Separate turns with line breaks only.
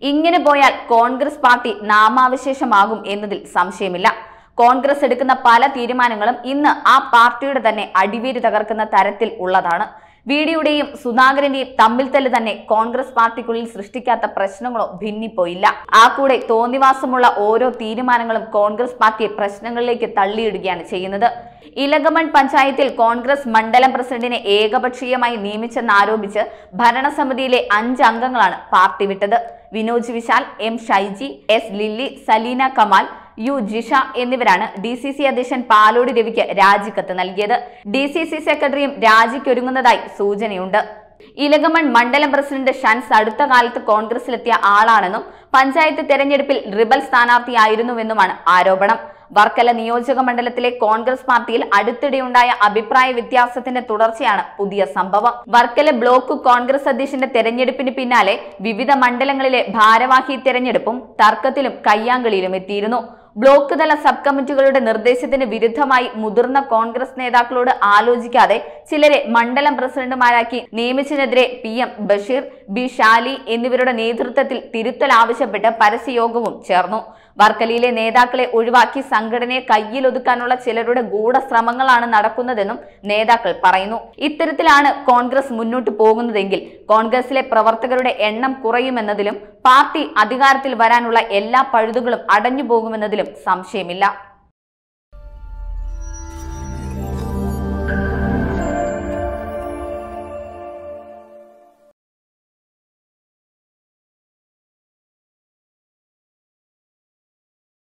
ഇങ്ങനെ പോയാൽ കോൺഗ്രസ് പാർട്ടി നാമാവശേഷമാകും എന്നതിൽ സംശയമില്ല കോൺഗ്രസ് എടുക്കുന്ന പല തീരുമാനങ്ങളും ഇന്ന് ആ പാർട്ടിയുടെ തന്നെ അടിവേര് തകർക്കുന്ന തരത്തിൽ ഉള്ളതാണ് വിഡിയുടെയും സുധാകരന്റെയും തമ്മിൽ തല്ല് തന്നെ കോൺഗ്രസ് പാർട്ടിക്കുള്ളിൽ സൃഷ്ടിക്കാത്ത പ്രശ്നങ്ങളോ ഭിന്നിപ്പോയില്ല ആ കൂടെ തോന്നിവാസമുള്ള ഓരോ തീരുമാനങ്ങളും കോൺഗ്രസ് പാർട്ടിയെ പ്രശ്നങ്ങളിലേക്ക് തള്ളിയിടുകയാണ് ചെയ്യുന്നത് ഇലഗമൺ പഞ്ചായത്തിൽ കോൺഗ്രസ് മണ്ഡലം പ്രസിഡന്റിനെ ഏകപക്ഷീയമായി നിയമിച്ചെന്നാരോപിച്ച് ഭരണസമിതിയിലെ അഞ്ച് അംഗങ്ങളാണ് പാർട്ടി വിട്ടത് Vinoj Vishal M Shaiji S Lilly Saleena Kamal U Jisha എന്നിവരാണ് ഡി സി സി അധ്യക്ഷൻ പാലോടി രവിക്ക് രാജിക്കത്ത് നൽകിയത് ഡി സി സി സെക്രട്ടറിയും രാജിക്കൊരുങ്ങുന്നതായി സൂചനയുണ്ട് ഇലഗമൺ മണ്ഡലം പ്രസിഡന്റ് ഷൻസ് അടുത്ത കാലത്ത് കോൺഗ്രസിലെത്തിയ ആളാണെന്നും പഞ്ചായത്ത് തെരഞ്ഞെടുപ്പിൽ റിബൽ സ്ഥാനാർത്ഥിയായിരുന്നുവെന്നുമാണ് ആരോപണം വർക്കല നിയോജക മണ്ഡലത്തിലെ കോൺഗ്രസ് പാർട്ടിയിൽ അടുത്തിടെയുണ്ടായ അഭിപ്രായ വ്യത്യാസത്തിന്റെ തുടർച്ചയാണ് പുതിയ സംഭവം വർക്കല ബ്ലോക്ക് കോൺഗ്രസ് അധ്യക്ഷന്റെ തെരഞ്ഞെടുപ്പിന് പിന്നാലെ വിവിധ മണ്ഡലങ്ങളിലെ ഭാരവാഹി തെരഞ്ഞെടുപ്പും തർക്കത്തിലും കയ്യാങ്കളിയിലും എത്തിയിരുന്നു ബ്ലോക്ക് തല സബ് കമ്മിറ്റികളുടെ നിർദ്ദേശത്തിന് വിരുദ്ധമായി മുതിർന്ന കോൺഗ്രസ് നേതാക്കളോട് ആലോചിക്കാതെ ചിലരെ മണ്ഡലം പ്രസിഡന്റുമാരാക്കി നിയമിച്ചതിനെതിരെ P M Basheer B Shali എന്നിവരുടെ നേതൃത്വത്തിൽ തിരുത്തൽ ആവശ്യപ്പെട്ട് പരസ്യയോഗവും ചേർന്നു വർക്കലയിലെ നേതാക്കളെ ഒഴിവാക്കി സംഘടനയെ കയ്യിലൊതുക്കാനുള്ള ചിലരുടെ ഗൂഢശ്രമങ്ങളാണ് നടക്കുന്നതെന്നും നേതാക്കൾ പറയുന്നു ഇത്തരത്തിലാണ് കോൺഗ്രസ് മുന്നോട്ട് പോകുന്നതെങ്കിൽ കോൺഗ്രസിലെ പ്രവർത്തകരുടെ എണ്ണം കുറയുമെന്നതിലും പാർട്ടി അധികാരത്തിൽ വരാനുള്ള എല്ലാ പഴുതുകളും അടഞ്ഞു പോകുമെന്നതിലും സംശയമില്ല